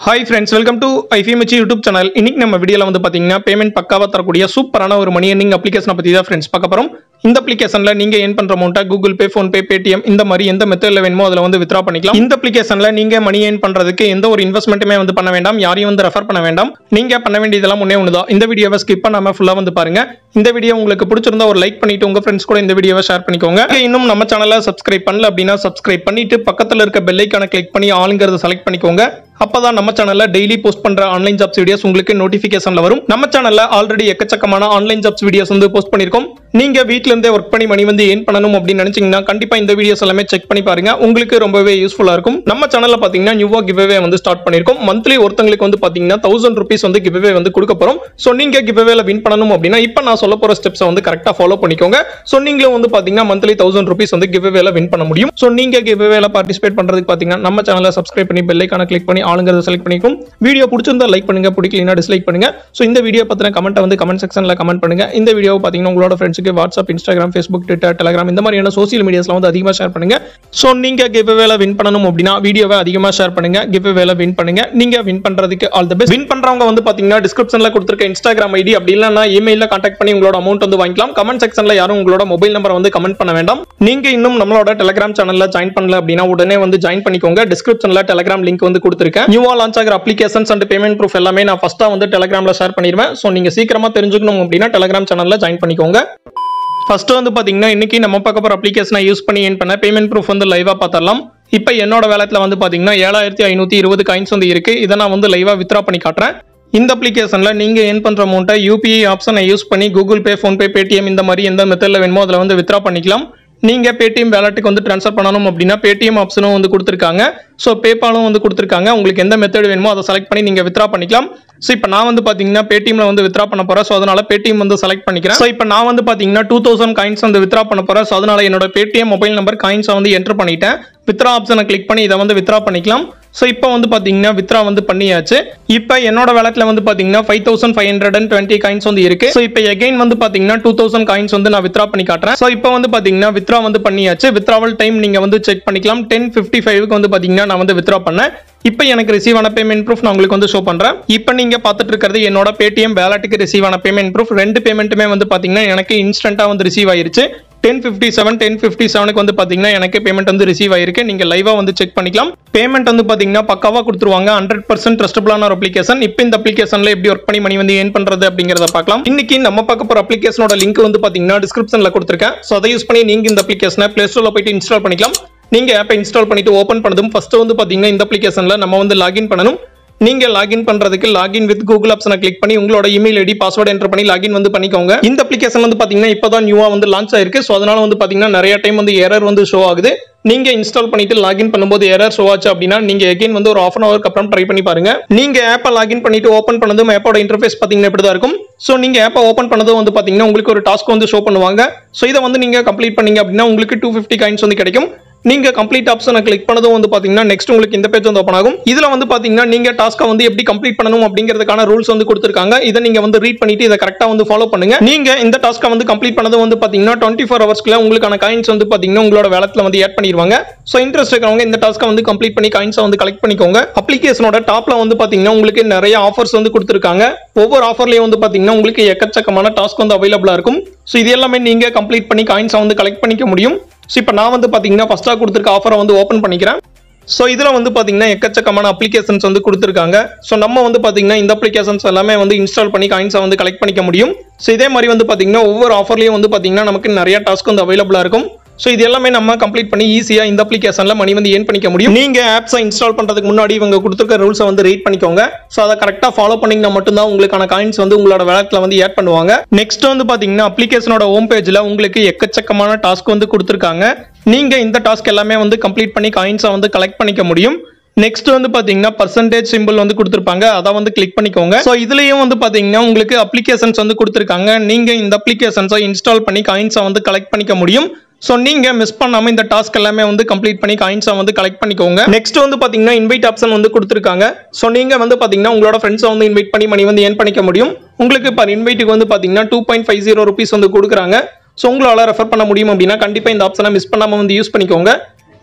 hi friends welcome to IFMH YouTube channel இன்னைக்கு நம்ம வீடியோவில் வந்து பார்த்தீங்கன்னா பேமெண்ட் பக்காவாக தரக்கூடிய சூப்பரான ஒரு மணி எர்னிங் அப்ளிகேஷனை பற்றி தான் ஃப்ரெண்ட்ஸ் பார்க்க போகிறோம் இந்த அப்ளிகேஷனில் நீங்கள் ஏன் பண்ணுற அமௌண்ட்டை கூகுள் பே ஃபோன்பே பேடிஎம் இந்த மாதிரி எந்த மெத்தடில் வேணுமோ அதில் வந்து வித்ரா பண்ணிக்கலாம் இந்த அப்ளிகேஷனில் நீங்கள் மணி ஏன் பண்ணுறதுக்கு எந்த ஒரு இன்வெஸ்ட்மெண்ட்டுமே வந்து பண்ண வேண்டாம் யாரையும் வந்து ரெஃபர் பண்ண வேண்டாம் நீங்கள் பண்ண வேண்டியதெல்லாம் முன்னே ஒன்று தான் இந்த வீடியோவை ஸ்கிப் பண்ணாமல் ஃபுல்லாக வந்து பாருங்க இந்த வீடியோ உங்களுக்கு பிடிச்சிருந்தா ஒரு லைக் பண்ணிட்டு உங்கள் ஃப்ரெண்ட்ஸ் கூட இந்த வீடியோவை ஷேர் பண்ணிக்கோங்க இன்னும் நம்ம சேனலை சப்ஸ்கிரைப் பண்ணல அப்படின்னா சப்ஸ்கிரைப் பண்ணிட்டு பக்கத்தில் இருக்க பெல் ஐக்கானை கிளிக் பண்ணி ஆளுங்கிறத செலக்ட் பண்ணிக்கோங்க அப்பதான் நம்ம சேனல்ல டெய்லி போஸ்ட் பண்ற ஆன்லைன் ஜாப்ஸ் வீடியோஸ் உங்களுக்கு நோட்டிபிகேஷன்ல வரும் நம்ம சேனல்ல ஆல்ரெடி எக்கச்சக்கமான ஆன்லைன் ஜாப்ஸ் வீடியோஸ் வந்து போஸ்ட் பண்ணிருக்கோம் நீங்க வீட்ல இருந்தே ஒர்க் பண்ணி மணி வந்து ஏன் பண்ணணும் அப்படின்னு நினைச்சீங்கன்னா கண்டிப்பா இந்த வீடியோஸ் எல்லாமே செக் பண்ணி பாருங்க உங்களுக்கு ரொம்பவே யூஸ்ஃபுல்லா இருக்கும் நம்ம சேனல்ல பாத்தீங்கன்னா நியூவா கிவ்வே வந்து ஸ்டார்ட் பண்ணிருக்கோம் மந்த்லி ஒருத்தங்களுக்கு வந்து பாத்தீங்கன்னா தௌசண்ட் ருபீஸ் வந்து கிவ்வே வந்து கொடுக்க போறோம் சோ நீங்க கிவ்வேல வின் பண்ணணும் அப்படின்னா இப்போ நான் சொல்ல போற ஸ்டெப்ஸ் வந்து கரெக்டா ஃபாலோ பண்ணிக்கோங்க சோ நீங்களும் வந்து பாத்தீங்கன்னா மந்த்லி தௌசண்ட் ருபீஸ் வந்து கிவ்வேல வின் பண்ண முடியும் சோ நீங்க கிவ்வேல பார்ட்டிசிபேட் பண்றதுக்கு பாத்தீங்கன்னா நம்ம சேனலை சப்ஸ்கிரைப் பண்ணி பெல் ஐக்கான கிளிக் பண்ணி ஆளுங்கிறத செலக்ட் பண்ணிக்கும் வீடியோ பிடிச்சிருந்தா லைக் பண்ணுங்க பிடிக்கலனா டிஸ்லைக் பண்ணுங்க சோ இந்த வீடியோ பத்தின கமெண்ட் வந்து கமெண்ட் செக்ஷன்ல கமெண்ட் பண்ணுங்க இந்த வீடியோ பாத்தீங்கன்னா உங்களோட ஃப்ரெண்ட்ஸுக்கு WhatsApp Instagram Facebook Twitter Telegram இந்த மாதிரியான சோசியல் மீடியாஸ்ல வந்து அதிகமா ஷேர் பண்ணுங்க சோ நீங்க கிவ் வேல வின் பண்ணணும் அப்படின்னா வீடியோவை அதிகமா ஷேர் பண்ணுங்க கிவ் வேல வின் பண்ணுங்க நீங்க வின் பண்றதுக்கு ஆல் தி பெஸ்ட் வின் பண்றவங்க வந்து பாத்தீங்கன்னா டிஸ்கிரிப்ஷன்ல கொடுத்திருக்க இன்ஸ்டாகிராம் ஐடி அப்படி இல்லைன்னா இமெயில கான்டாக்ட் பண்ணி உங்களோட அமௌண்ட் வந்து வாங்கிக்கலாம் கமெண்ட் செக்ஷன்ல யாரும் உங்களோட மொபைல் நம்பர் வந்து கமெண்ட் பண்ண வேண்டாம் நீங்க இன்னும் நம்மளோட டெலிகிராம் சேனல்ல ஜாயின் பண்ணல அப்படின்னா உடனே வந்து ஜாயின் பண்ணிக்கோங்க டிஸ்கிரிப்ஷன்ல டெலிகிராம் லிங்க் வந்து கொடுத்திருக்கேன் நியூவா லான்ச் ஆகிற அப்ளிகேஷன்ஸ் அண்ட் பேமெண்ட் ப்ரூஃப் எல்லாமே நான் ஃபர்ஸ்டா வந்து டெலிகிராம்ல ஷேர் பண்ணிடுவேன் ஸோ நீங்க சீக்கிரமா தெரிஞ்சுக்கணும் அப்படின்னா டெலிகிராம் சேனல்ல ஜாயின் பண்ணிக்கோங்க ஃபர்ஸ்ட் வந்து பாத்தீங்கன்னா இன்னைக்கு நம்ம பார்க்க போற அப்ளிகேஷனை யூஸ் பண்ணி ஏன் பண்ண பேமெண்ட் ப்ரூஃப் வந்து லைவா பார்த்தரலாம் இப்போ என்னோட வேலத்தில் வந்து பாத்தீங்கன்னா ஏழாயிரத்தி ஐநூத்தி இருபது காயின்ஸ் வந்து இருக்கு இதை நான் வந்து லைவா வித்ரா பண்ணி காட்டுறேன் இந்த அப்ளிகேஷன்ல நீங்க ஏன் பண்ற அமௌண்ட்டை யூபிஐ ஆப்ஷனை யூஸ் பண்ணி கூகுள் பே ஃபோன்பே பேடிஎம் இந்த மாதிரி எந்த மெத்தட்ல வேணுமோ அதில் வந்து வித்ரா பண்ணிக்கலாம் நீங்க பேடிஎம் வேலட்டுக்கு வந்து ட்ரான்ஸ்ஃபர் பண்ணணும் அப்படின்னா பேடிஎம் ஆப்ஷனும் வந்து கொடுத்துருக்காங்க ஸோ பேபாலும் வந்து கொடுத்துருக்காங்க உங்களுக்கு எந்த மெத்தட் வேணுமோ அதை செலக்ட் பண்ணி நீங்க வித்ரா பண்ணிக்கலாம் ஸோ இப்போ நான் வந்து பாத்தீங்கன்னா பேடிஎம்ல வந்து வித்ரா பண்ண போறேன் ஸோ அதனால பேடிஎம் வந்து செலக்ட் பண்ணிக்கிறேன் ஸோ இப்போ நான் வந்து பாத்தீங்கன்னா டூ தௌசண்ட் காயின்ஸ் வந்து வித்ரா பண்ண போறேன் ஸோ அதனால என்னோட பேடிஎம் மொபைல் நம்பர் காயின்ஸை வந்து என்டர் பண்ணிட்டேன் வித்ரா ஆப்ஷனை கிளிக் பண்ணி இதை வந்து வித்ரா பண்ணிக்கலாம் ஸோ இப்போ வந்து பார்த்தீங்கன்னா வித்ரா வந்து பண்ணியாச்சு இப்போ என்னோட வேலத்தில் வந்து பார்த்தீங்கன்னா five thousand five hundred and twenty coins வந்து இருக்கு ஸோ இப்போ எகைன் வந்து பார்த்தீங்கன்னா டூ தௌசண்ட் காயின்ஸ் வந்து நான் வித்ரா பண்ணி காட்டுறேன் ஸோ இப்போ வந்து பார்த்தீங்கன்னா வித்ரா வந்து பண்ணியாச்சு வித்ராவல் டைம் நீங்கள் வந்து செக் பண்ணிக்கலாம் டென் ஃபிஃப்டி ஃபைவ்க்கு வந்து பார்த்தீங்கன்னா நான் வந்து வித்ரா பண்ணேன் இப்போ எனக்கு ரிசீவ் ஆன பேமெண்ட் ப்ரூஃப் நான் உங்களுக்கு வந்து ஷோ பண்ணுறேன் இப்போ நீங்கள் பார்த்துட்டு இருக்கிறது என்னோட பேடிஎம் வேலட்டுக்கு ரிசீவ் ஆன பேமெண்ட் ப்ரூஃப் ரெண்டு பேமெண்ட்டுமே வந்து பார்த்தீங்கன்னா எனக்கு இன்ஸ்டன்ட்டாக வந்து ரிசீவ் ஆயிருச்சு ten fifty seven ten fifty செவனுக்கு வந்து பார்த்தீங்கன்னா எனக்கு பேமெண்ட் வந்து ரிசீவ் ஆயிருக்கு நீங்கள் லைவாக வந்து செக் பண்ணிக்கலாம் பேமெண்ட் வந்து பார்த்தீங்கன்னா பக்காவாக கொடுத்துருவாங்க ஹண்ட்ரட் பர்சன்ட் ட்ரஸ்டபிளான ஒரு அப்ளிகேஷன் இப்போ இந்த அப்ளிகேஷனில் எப்படி ஒர்க் பண்ணி மணி வந்து ஏன் பண்ணுறது அப்படிங்கிறத பார்க்கலாம் இன்னைக்கு நம்ம பார்க்க போகிற அப்ளிகேஷனோட லிங்க் வந்து பார்த்தீங்கன்னா டிஸ்கிரிப்ஷனில் கொடுத்துருக்கேன் ஸோ அதை யூஸ் பண்ணி நீங்கள் இந்த அப்ளிகேஷனை ப்ளே ஸ்டோரில் போயிட்டு இன்ஸ்டால் பண்ணிக்கலாம் நீங்க ஆப்பை இன்ஸ்டால் பண்ணிட்டு ஓப்பன் பண்ணதும் ஃபர்ஸ்ட் வந்து பாத்தீங்கன்னா இந்த அப்ளிகேஷன்ல நம்ம வந்து லாகின் பண்ணணும் நீங்க லாகின் பண்றதுக்கு லாகின் வித் கூகுள் ஆப்ஷனை கிளிக் பண்ணி உங்களோட இமெயில் ஐடி பாஸ்வேர்ட் என்டர் பண்ணி லாகின் வந்து பண்ணிக்கோங்க இந்த அப்ளிகேஷன் வந்து பாத்தீங்கன்னா இப்பதான் நியூவா வந்து லான்ச் ஆயிருக்கு ஸோ அதனால வந்து பாத்தீங்கன்னா நிறைய டைம் வந்து எரர் வந்து ஷோ ஆகுது நீங்க இன்ஸ்டால் பண்ணிட்டு லாகின் பண்ணும்போது எரர் ஷோ ஆச்சு அப்படின்னா நீங்க எகைன் வந்து ஒரு ஆஃப் அன் அவருக்கு அப்புறம் ட்ரை பண்ணி பாருங்க நீங்க ஆப்பை லாகின் பண்ணிட்டு ஓப்பன் பண்ணதும் ஆப்போட இன்டர்ஃபேஸ் பாத்தீங்கன்னா இப்படி தான் இருக்கும் ஸோ நீங்க ஆப்பை ஓப்பன் பண்ணதும் வந்து பாத்தீங்கன்னா உங்களுக்கு ஒரு டாஸ்க் வந்து ஷோ பண்ணுவாங்க ஸோ இதை வந்து நீங்க கம்ப்ளீட் பண்ணீங்க அப்படின்னா உங்களுக்கு டூ ஃபிஃப்டி காயின்ஸ் வந்து கிடைக்கும் நீங்க கம்ப்ளீட் ஆப்ஷனை கிளிக் பண்ணதும் வந்து பாத்தீங்கன்னா நெக்ஸ்ட் உங்களுக்கு இந்த பேஜ் வந்து ஓப்பன் ஆகும் இதுல வந்து பாத்தீங்கன்னா நீங்க டாஸ்க்கை வந்து எப்படி கம்ப்ளீட் பண்ணணும் அப்படிங்கிறதுக்கான ரூல்ஸ் வந்து கொடுத்துருக்காங்க இதை நீங்க வந்து ரீட் பண்ணிட்டு இதை கரெக்டா வந்து ஃபாலோ பண்ணுங்க நீங்க இந்த டாஸ்க்கை வந்து கம்ப்ளீட் பண்ணதும் வந்து பாத்தீங்கன்னா டுவெண்ட்டி ஃபோர் ஹவர்ஸ்க்குள்ள உங்களுக்கான காயின்ஸ் வந்து பாத்தீங்கன்னா உங்களோட வேலத்துல வந்து ஆட் பண்ணிடுவாங்க ஸோ இன்ட்ரெஸ்ட் இருக்கிறவங்க இந்த டாஸ்க்கை வந்து கம்ப்ளீட் பண்ணி காயின்ஸை வந்து கலெக்ட் பண்ணிக்கோங்க அப்ளிகேஷனோட டாப்ல வந்து பாத்தீங்கன்னா உங்களுக்கு நிறைய ஆஃபர்ஸ் வந்து கொடுத்துருக்காங்க ஒவ்வொரு ஆஃபர்லயும் வந்து பாத்தீங்கன்னா உங்களுக்கு எக்கச்சக்கமான டாஸ்க் வந்து அவைலபிளா இருக்கும் ஸோ இது எல்லாமே நீங்க கம்ப்ளீட் பண்ணி காயின்ஸை வந்து கலெக்ட் பண்ணிக்க முடியும் ஸோ இப்போ நான் வந்து பார்த்தீங்கன்னா ஃபஸ்ட்டாக கொடுத்துருக்க ஆஃபரை வந்து ஓப்பன் பண்ணிக்கிறேன் ஸோ இதில் வந்து பார்த்தீங்கன்னா எக்கச்சக்கமான அப்ளிகேஷன்ஸ் வந்து கொடுத்துருக்காங்க ஸோ நம்ம வந்து பார்த்தீங்கன்னா இந்த அப்ளிகேஷன்ஸ் எல்லாமே வந்து இன்ஸ்டால் பண்ணி காயின்ஸை வந்து கலெக்ட் பண்ணிக்க முடியும் ஸோ இதே மாதிரி வந்து பார்த்தீங்கன்னா ஒவ்வொரு ஆஃபர்லையும் வந்து பார்த்தீங்கன்னா நமக்கு நிறைய டாஸ்க் வந்து அவைலபிளாக இருக்கும் ஸோ இது எல்லாமே நம்ம கம்ப்ளீட் பண்ணி ஈஸியாக இந்த அப்ளிகேஷனில் மணி வந்து ஏன் பண்ணிக்க முடியும் நீங்கள் ஆப்ஸை இன்ஸ்டால் பண்ணுறதுக்கு முன்னாடி இவங்க கொடுத்துருக்க ரூல்ஸை வந்து ரீட் பண்ணிக்கோங்க ஸோ அதை கரெக்டாக ஃபாலோ பண்ணிங்கன்னா மட்டும்தான் உங்களுக்கான காயின்ஸ் வந்து உங்களோட வேலட்டில் வந்து ஆட் பண்ணுவாங்க நெக்ஸ்ட் வந்து பார்த்தீங்கன்னா அப்ளிகேஷனோட ஹோம் பேஜில் உங்களுக்கு எக்கச்சக்கமான டாஸ்க் வந்து கொடுத்துருக்காங்க நீங்கள் இந்த டாஸ்க் எல்லாமே வந்து கம்ப்ளீட் பண்ணி காயின்ஸை வந்து கலெக்ட் பண்ணிக்க முடியும் நெக்ஸ்ட் வந்து பாத்தீங்கன்னா பர்சன்டேஜ் சிம்பிள் வந்து கொடுத்துருப்பாங்க அதை வந்து கிளிக் பண்ணிக்கோங்க ஸோ இதுலயும் வந்து பாத்தீங்கன்னா உங்களுக்கு அப்ளிகேஷன்ஸ் வந்து கொடுத்துருக்காங்க நீங்க இந்த அப்ளிகேஷன்ஸை இன்ஸ்டால் பண்ணி காயின்ஸை வந்து கலெக்ட் பண்ணிக்க முடியும் ஸோ நீங்க மிஸ் பண்ணாம இந்த டாஸ்க் எல்லாமே வந்து கம்ப்ளீட் பண்ணி காயின்ஸை வந்து கலெக்ட் பண்ணிக்கோங்க நெக்ஸ்ட் வந்து பாத்தீங்கன்னா இன்வைட் ஆப்ஷன் வந்து கொடுத்துருக்காங்க ஸோ நீங்க வந்து பாத்தீங்கன்னா உங்களோட ஃப்ரெண்ட்ஸை வந்து இன்வைட் பண்ணி மணி வந்து ஏன் பண்ணிக்க முடியும் உங்களுக்கு இப்போ இன்வைட்டுக்கு வந்து பாத்தீங்கன்னா two point five zero rupees வந்து கொடுக்குறாங்க ஸோ உங்களால் ரெஃபர் பண்ண முடியும் அப்படின்னா கண்டிப்பாக இந்த ஆப்ஷனை மிஸ் பண்ணாமல் வந்து யூஸ் பண்ணிக்கோங்க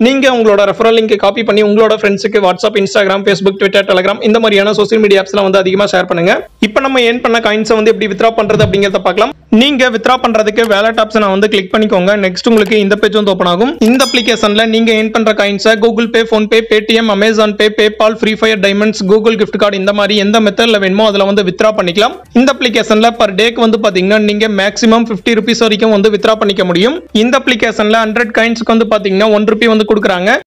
நீங்க உங்களோட ரெஃபரல் லிங்க் காப்பி பண்ணி உங்களோட ஃப்ரெண்ட்ஸுக்கு WhatsApp Instagram Facebook Twitter Telegram இந்த மாதிரியான சோசியல் மீடியா ஆப்ஸ்லாம் வந்து அதிகமா ஷேர் பண்ணுங்க இப்போ நம்ம ஏன் பண்ண காயின்ஸை வந்து எப்படி வித்ரா பண்றது அப்படிங்கறத பார்க்கலாம் நீங்க வித்ரா பண்றதுக்கு வேலட் ஆப்ஷனை வந்து கிளிக் பண்ணிக்கோங்க நெக்ஸ்ட் உங்களுக்கு இந்த பேஜ் வந்து ஓப்பன் ஆகும் இந்த அப்ளிகேஷன்ல நீங்க ஏன் பண்ற காயின்ஸை Google Pay PhonePe Paytm Amazon Pay PayPal Free Fire diamonds Google gift card இந்த மாதிரி எந்த மெத்தட்ல வேணுமோ அதுல வந்து வித்ரா பண்ணிக்கலாம் இந்த அப்ளிகேஷன்ல பர் டேக்கு வந்து பாத்தீங்கன்னா நீங்க மேக்ஸிமம் 50 ருபீஸ் வரைக்கும் வந்து வித்ரா பண்ணிக்க முடியும் இந்த அப்ளிகேஷன்ல ஹண்ட்ரட் காயின்ஸ்க்கு வந்து பாத்தீங்கன்னா ஒன் ருபி வந்து கொடுக்குறாங்க